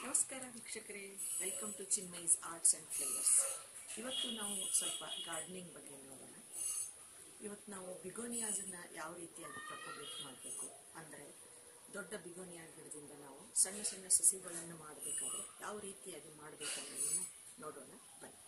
ನಮಸ್ಕಾರ ವೀಕ್ಷಕರೇ welcome to Chinmayi's arts and flavours ಇವತ್ತು ನಾವು ಸ್ವಲ್ಪ ಗಾರ್ಡನಿಂಗ್ ಬಗ್ಗೆ ನೋಡೋಣ ಇವತ್ತು ನಾವು ಬಿಗೋನಿಯಾಸನ್ನ ಯಾವ ರೀತಿಯಾಗಿ ಪ್ರಪೋಗೇಟ್ ಮಾಡಬೇಕು ಅಂದರೆ ದೊಡ್ಡ ಬಿಗೋನಿಯಾ ಗಿಡದಿಂದ ನಾವು ಸಣ್ಣ ಸಣ್ಣ ಸಸಿಗಳನ್ನು ಮಾಡಬೇಕಾದ್ರೆ ಯಾವ ರೀತಿಯಾಗಿ ಮಾಡಬೇಕು ಅನ್ನೋದನ್ನು ನೋಡೋಣ ಬನ್ನಿ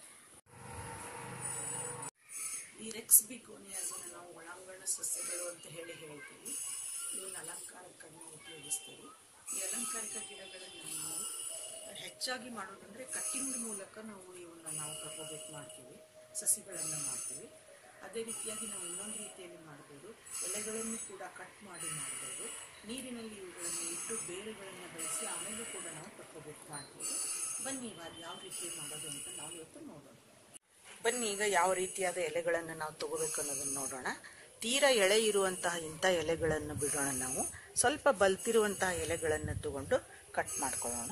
ಈ ರೆಕ್ಸ್ ಬಿಗೋನಿಯಾಸನ್ನ ನಾವು ಒಳಾಂಗಣ ಸಸ್ಯಗಳು ಅಂತ ಹೇಳಿ ಹೇಳ್ತೀವಿ ಇವನ್ನ ಅಲಂಕಾರಕ್ಕಾಗಿ ಉಪಯೋಗಿಸ್ತೀವಿ ಈ ಅಲಂಕಾರಿಕ ಗಿಡಗಳನ್ನು ನಾವು ಹೆಚ್ಚಾಗಿ ಮಾಡೋದಂದ್ರೆ ಕಟ್ಟಿಂಗ್ ಮೂಲಕ ನಾವು ಇವನ್ನ ನಾವು ಪ್ರಪೋಗೇಟ್ ಮಾಡ್ತೀವಿ ಸಸಿಗಳನ್ನು ಮಾಡ್ತೀವಿ ಅದೇ ರೀತಿಯಾಗಿ ನಾವು ಇನ್ನೊಂದು ರೀತಿಯಲ್ಲಿ ಮಾಡ್ಬೋದು ಎಲೆಗಳನ್ನು ಕೂಡ ಕಟ್ ಮಾಡಿ ಮಾಡ್ಬೋದು ನೀರಿನಲ್ಲಿ ಇವುಗಳನ್ನು ಇಟ್ಟು ಬೇರುಗಳನ್ನು ಬೆಳೆಸಿ ಆಮೇಲೆ ಕೂಡ ನಾವು ಪ್ರಪೋಗೇಟ್ ಮಾಡ್ಬೋದು ಬನ್ನಿ ಇವಾಗ ಯಾವ ರೀತಿ ಮಾಡೋದು ಅಂತ ನಾವು ಇವತ್ತು ನೋಡೋಣ ಬನ್ನಿ ಈಗ ಯಾವ ರೀತಿಯಾದ ಎಲೆಗಳನ್ನು ನಾವು ತಗೋಬೇಕು ಅನ್ನೋದನ್ನ ನೋಡೋಣ ತೀರಾ ಎಳೆ ಇರುವಂತಹ ಇಂಥ ಎಲೆಗಳನ್ನು ಬಿಡೋಣ ನಾವು ಸ್ವಲ್ಪ ಬಲ್ತಿರುವಂತಹ ಎಲೆಗಳನ್ನು ತಗೊಂಡು ಕಟ್ ಮಾಡ್ಕೊಳ್ಳೋಣ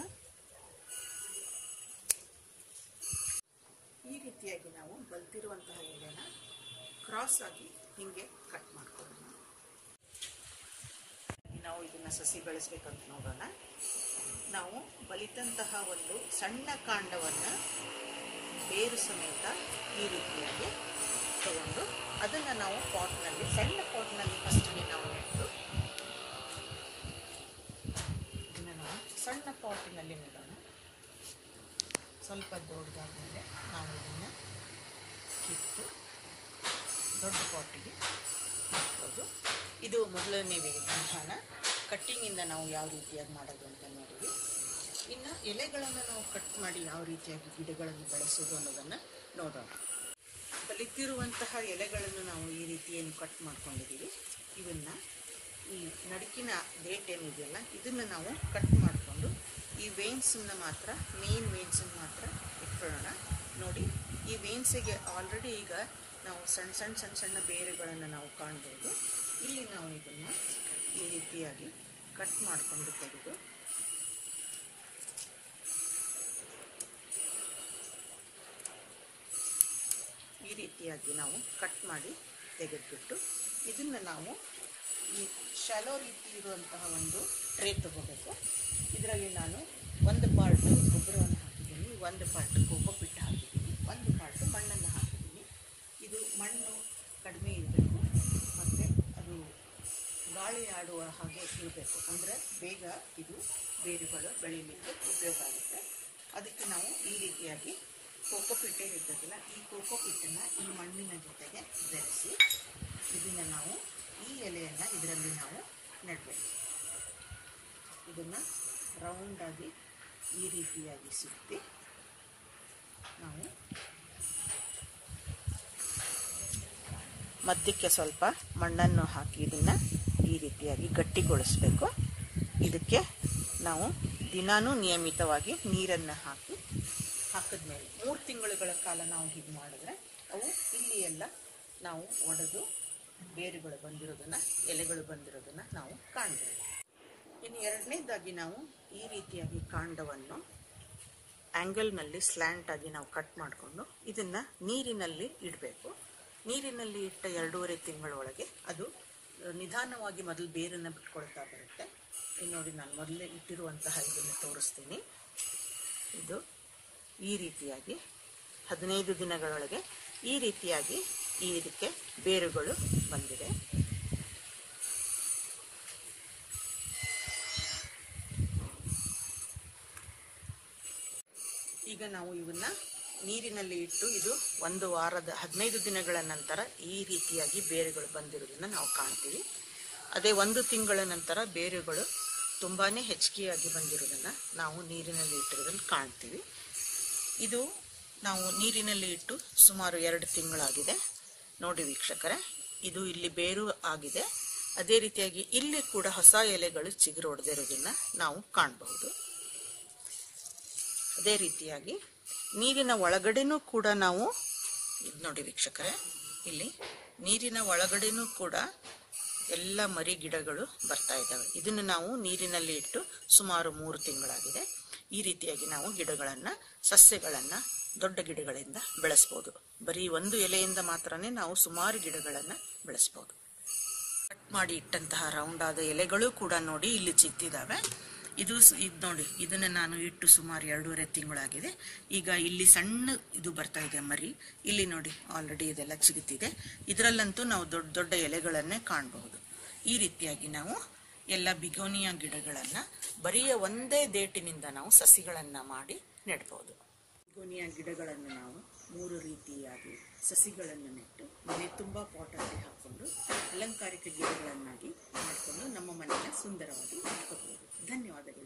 ಈ ರೀತಿಯಾಗಿ ನಾವು ಬಲ್ತಿರುವಂತಹ ಎಲೆನ ಕ್ರಾಸ್ ಆಗಿ ಹಿಂಗೆ ಕಟ್ ಮಾಡ್ಕೊಳ್ಳೋಣ ನಾವು ಇದನ್ನ ಸಸಿ ಬೆಳೆಸ್ಬೇಕಂತ ನೋಡೋಣ ನಾವು ಬಲಿತಂತಹ ಒಂದು ಸಣ್ಣ ಕಾಂಡವನ್ನು ಬೇರು ಸಮೇತ ಈ ರೀತಿಯಾಗಿ ತಗೊಂಡು ಅದನ್ನು ನಾವು ಪಾಟ್ನಲ್ಲಿ ಸಣ್ಣ ಪಾಟ್ನಲ್ಲಿ ಫಸ್ಟಿಗೆ ನಾವು ನೆಟ್ಟು ಇದನ್ನು ನಾವು ಸಣ್ಣ ಪಾಟಿನಲ್ಲಿ ನೆಡೋಣ ಸ್ವಲ್ಪ ದೊಡ್ಡದಾದ್ಮೇಲೆ ನಾವು ಇದನ್ನು ಕಿತ್ತು ದೊಡ್ಡ ಪಾಟಿಗೆ ಹಾಕ್ಬೋದು ಇದು ಮೊದಲನೇ ವಿಧಾನ ಕಟ್ಟಿಂಗಿಂದ ನಾವು ಯಾವ ರೀತಿಯಾಗಿ ಮಾಡೋದು ಅಂತ ನೋಡಿದ್ವಿ ಇನ್ನು ಎಲೆಗಳನ್ನು ನಾವು ಕಟ್ ಮಾಡಿ ಯಾವ ರೀತಿಯಾಗಿ ಗಿಡಗಳನ್ನು ಬೆಳೆಸೋದು ಅನ್ನೋದನ್ನು ನೋಡೋಣ ಬಲಿತಿರುವಂತಹ ಎಲೆಗಳನ್ನು ನಾವು ಈ ರೀತಿ ಏನು ಕಟ್ ಮಾಡ್ಕೊಂಡಿದ್ದೀವಿ ಇವನ್ನ ಈ ನಡುಕಿನ ಡೇಟ್ ಏನಿದೆಯಲ್ಲ ಇದನ್ನು ನಾವು ಕಟ್ ಮಾಡಿಕೊಂಡು ಈ ವೇನ್ಸನ್ನು ಮಾತ್ರ ಮೇನ್ ವೇನ್ಸನ್ನು ಮಾತ್ರ ಇಟ್ಕೊಳ್ಳೋಣ ನೋಡಿ ಈ ವೇನ್ಸಿಗೆ ಆಲ್ರೆಡಿ ಈಗ ನಾವು ಸಣ್ಣ ಸಣ್ಣ ಸಣ್ಣ ಸಣ್ಣ ಬೇರುಗಳನ್ನು ನಾವು ಕಾಣ್ಬೋದು ಇಲ್ಲಿ ನಾವು ಇದನ್ನು ಈ ರೀತಿಯಾಗಿ ಕಟ್ ಮಾಡಿಕೊಂಡು ತೆಗೆದು ಈ ರೀತಿಯಾಗಿ ನಾವು ಕಟ್ ಮಾಡಿ ತೆಗೆದುಬಿಟ್ಟು ಇದನ್ನು ನಾವು ಈ ಶಾಲೋ ರೀತಿ ಇರುವಂತಹ ಒಂದು ಟ್ರೇ ತಗೋಬೇಕು ಇದರಲ್ಲಿ ನಾನು ಒಂದು ಪಾರ್ಟ್ ಗೊಬ್ಬರವನ್ನು ಹಾಕಿದ್ದೀನಿ ಒಂದು ಪಾರ್ಟ್ ಕೋಕೋ ಪಿಟ್ ಹಾಕಿದ್ದೀನಿ ಒಂದು ಪಾರ್ಟ್ ಮಣ್ಣನ್ನು ಹಾಕಿದ್ದೀನಿ ಇದು ಮಣ್ಣು ಕಡಿಮೆ ಇರಬೇಕು ಮತ್ತು ಅದು ಗಾಳಿ ಆಡುವ ಹಾಗೆ ಇರಬೇಕು ಅಂದರೆ ಬೇಗ ಇದು ಬೇರುಗಳು ಬೆಳೀಲಿಕ್ಕೆ ಉಪಯೋಗ ಆಗುತ್ತೆ ಅದಕ್ಕೆ ನಾವು ಈ ರೀತಿಯಾಗಿ ಕೋಕೋ ಪಿಟ್ಟೆ ಇರ್ತದಲ್ಲ ಈ ಕೋಕೋ ಪಿಟ್ಟನ್ನು ಈ ಮಣ್ಣಿನ ಜೊತೆಗೆ ಬೆರೆಸಿ ಇದನ್ನು ನಾವು ಈ ಎಲೆಯನ್ನು ಇದರಲ್ಲಿ ನಾವು ನೆಡಬೇಕು ಇದನ್ನು ರೌಂಡಾಗಿ ಈ ರೀತಿಯಾಗಿ ಸುತ್ತಿ ನಾವು ಮಧ್ಯಕ್ಕೆ ಸ್ವಲ್ಪ ಮಣ್ಣನ್ನು ಹಾಕಿ ಇದನ್ನು ಈ ರೀತಿಯಾಗಿ ಗಟ್ಟಿಗೊಳಿಸಬೇಕು ಇದಕ್ಕೆ ನಾವು ದಿನಾನೂ ನಿಯಮಿತವಾಗಿ ನೀರನ್ನು ಹಾಕಿ ಹಾಕಿದ್ಮೇಲೆ ಮೂರು ತಿಂಗಳುಗಳ ಕಾಲ ನಾವು ಹೀಗೆ ಮಾಡಿದ್ರೆ ಅವು ಇಲ್ಲಿ ಎಲ್ಲ ನಾವು ಒಡೆದು ಬೇರುಗಳು ಬಂದಿರೋದನ್ನು ಎಲೆಗಳು ಬಂದಿರೋದನ್ನು ನಾವು ಕಾಣ್ಬೋದು ಇನ್ನು ಎರಡನೇದಾಗಿ ನಾವು ಈ ರೀತಿಯಾಗಿ ಕಾಂಡವನ್ನು ಆ್ಯಂಗಲ್ನಲ್ಲಿ ಸ್ಲ್ಯಾಂಟ್ ಆಗಿ ನಾವು ಕಟ್ ಮಾಡಿಕೊಂಡು ಇದನ್ನು ನೀರಿನಲ್ಲಿ ಇಡಬೇಕು ನೀರಿನಲ್ಲಿ ಇಟ್ಟ ಎರಡೂವರೆ ತಿಂಗಳ ಒಳಗೆ ಅದು ನಿಧಾನವಾಗಿ ಮೊದಲು ಬೇರನ್ನು ಬಿಟ್ಕೊಳ್ತಾ ಬರುತ್ತೆ ಇಲ್ಲಿ ನೋಡಿ ನಾನು ಮೊದಲೇ ಇಟ್ಟಿರುವಂತಹ ಇದನ್ನು ತೋರಿಸ್ತೀನಿ ಇದು ಈ ರೀತಿಯಾಗಿ ಹದಿನೈದು ದಿನಗಳೊಳಗೆ ಈ ರೀತಿಯಾಗಿ ಈ ಇದಕ್ಕೆ ಬೇರುಗಳು ಬಂದಿದೆ ಈಗ ನಾವು ಇವನ್ನ ನೀರಿನಲ್ಲಿ ಇಟ್ಟು ಇದು ಒಂದು ವಾರದ ಹದಿನೈದು ದಿನಗಳ ನಂತರ ಈ ರೀತಿಯಾಗಿ ಬೇರುಗಳು ಬಂದಿರೋದನ್ನ ನಾವು ಕಾಣ್ತೀವಿ ಅದೇ ಒಂದು ತಿಂಗಳ ನಂತರ ಬೇರುಗಳು ತುಂಬಾ ಹೆಚ್ಚಿಗೆಯಾಗಿ ಬಂದಿರೋದನ್ನು ನಾವು ನೀರಿನಲ್ಲಿ ಇಟ್ಟಿರೋದನ್ನು ಕಾಣ್ತೀವಿ ಇದು ನಾವು ನೀರಿನಲ್ಲಿ ಇಟ್ಟು ಸುಮಾರು ಎರಡು ತಿಂಗಳಾಗಿದೆ ನೋಡಿ ವೀಕ್ಷಕರೇ ಇದು ಇಲ್ಲಿ ಬೇರು ಆಗಿದೆ ಅದೇ ರೀತಿಯಾಗಿ ಇಲ್ಲಿ ಕೂಡ ಹೊಸ ಎಲೆಗಳು ಚಿಗುರೊಡೆದಿರೋದನ್ನ ನಾವು ಕಾಣಬಹುದು ಅದೇ ರೀತಿಯಾಗಿ ನೀರಿನ ಒಳಗಡೆನೂ ಕೂಡ ನಾವು ಇದು ನೋಡಿ ವೀಕ್ಷಕರೇ ಇಲ್ಲಿ ನೀರಿನ ಒಳಗಡೆನೂ ಕೂಡ ಎಲ್ಲ ಮರಿ ಗಿಡಗಳು ಬರ್ತಾ ಇದ್ದಾವೆ ಇದನ್ನು ನಾವು ನೀರಿನಲ್ಲಿ ಇಟ್ಟು ಸುಮಾರು ಮೂರು ತಿಂಗಳಾಗಿದೆ ಈ ರೀತಿಯಾಗಿ ನಾವು ಗಿಡಗಳನ್ನು ಸಸ್ಯಗಳನ್ನು ದೊಡ್ಡ ಗಿಡಗಳಿಂದ ಬೆಳೆಸ್ಬೋದು ಬರೀ ಒಂದು ಎಲೆಯಿಂದ ಮಾತ್ರನೇ ನಾವು ಸುಮಾರು ಗಿಡಗಳನ್ನು ಬೆಳೆಸ್ಬೋದು ಕಟ್ ಮಾಡಿ ಇಟ್ಟಂತಹ ರೌಂಡ್ ಆದ ಎಲೆಗಳು ಕೂಡ ನೋಡಿ ಇಲ್ಲಿ ಚಿತ್ತಿದ್ದಾವೆ ಇದು ಸ್- ಇದು ನೋಡಿ ಇದನ್ನ ನಾನು ಇಟ್ಟು ಸುಮಾರು ಎರಡೂವರೆ ತಿಂಗಳಾಗಿದೆ ಈಗ ಇಲ್ಲಿ ಸಣ್ಣ ಇದು ಬರ್ತಾ ಇದೆ ಮರಿ ಇಲ್ಲಿ ನೋಡಿ ಆಲ್ರೆಡಿ ಇದೆಲ್ಲ ಚಿಗುತ್ತಿದೆ ಇದರಲ್ಲಂತೂ ನಾವು ದೊಡ್ಡ ದೊಡ್ಡ ಎಲೆಗಳನ್ನೇ ಕಾಣಬಹುದು ಈ ರೀತಿಯಾಗಿ ನಾವು ಎಲ್ಲ ಬಿಗೋನಿಯಾ ಗಿಡಗಳನ್ನ ಬರಿಯ ಒಂದೇ ದೇಟಿನಿಂದ ನಾವು ಸಸಿಗಳನ್ನ ಮಾಡಿ ನೆಡ್ಬೋದು ಬಿಗೋನಿಯಾ ಗಿಡಗಳನ್ನು ನಾವು ಮೂರು ರೀತಿಯಾಗಿ ಸಸಿಗಳನ್ನು ನೆಟ್ಟು ಮನೆ ತುಂಬ ಪಾಟಲ್ಲಿ ಹಾಕೊಂಡು ಅಲಂಕಾರಿಕ ಗಿಡಗಳನ್ನಾಗಿ ಮಾಡಿಕೊಂಡು ನಮ್ಮ ಮನೆಯನ್ನು ಸುಂದರವಾಗಿ ಇಟ್ಕೋಬಹುದು ಧನ್ಯವಾದಗಳು